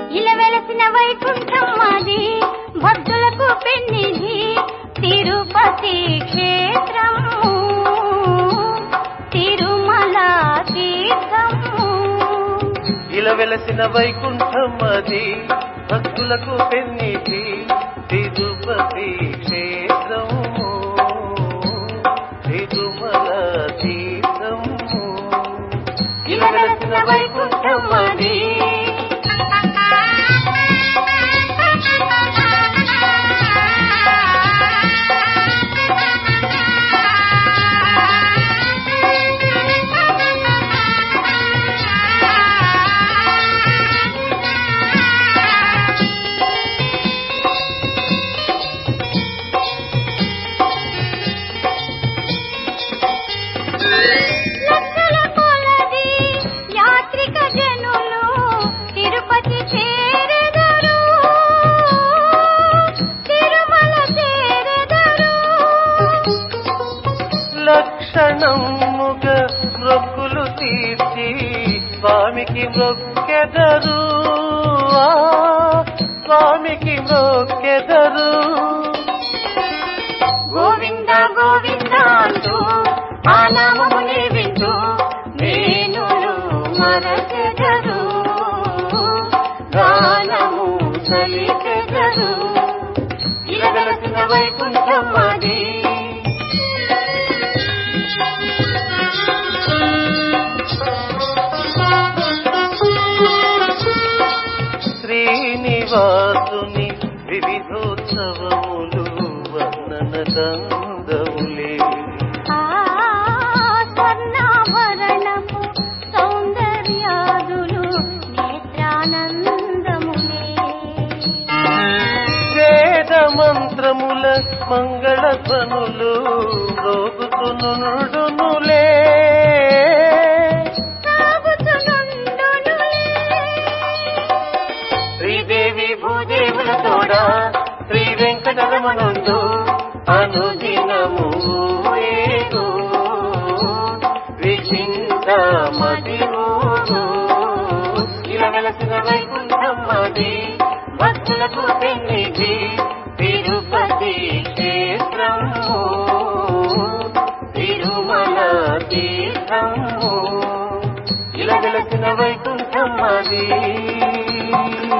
ఇలా వెలసిన వైకుంఠం మాది భక్తులకు పెన్నిధి తిరుపతి క్షేత్రము తిరుమల తీర్థము ఇలా వెలసిన వైకుంఠం అది భక్తులకు పెన్నిధి తిరుపతి క్షేత్రము తిరుమల తీర్థము ఇలా వెలసిన వైకుంఠం అది లక్షల కొలది యాత్రిక జనులు తిరుపతి చేరెదరు తిరుమల చేరెదరు లక్షణముగ మొక్కులు తీర్చి స్వామికి మొక్కెదరు ఆ, స్వామికి మొక్కెదరు గోవింద గోవింద అంటూ ఆ నామముని వింటూ వేణులు మరచెదరు గానము చలిచెదరు ఇలా వెలసిన వైకుంఠం అది శ్రీనివాసుని వివిధోత్సవములు వర్ణన కందములే ఆ స్వర్ణాభరణము సౌందర్యాదులు నేత్రానందములే వేద మంత్రముల మంగళ ధ్వనులు రోగుతునుడునులే సాగుతునుండునులే. శ్రీదేవి భూదేవుల తోడ శ్రీ వెంకటరమణుండు అనుదినము ఏగు విచింత మదిమూడు ఇలా వెలసిన వైకుంఠం అది భక్తులకు పెన్నిధి తిరుపతి క్షేత్రము తిరుమల తీర్థము ఇలా వెలసిన వైకుంఠం అది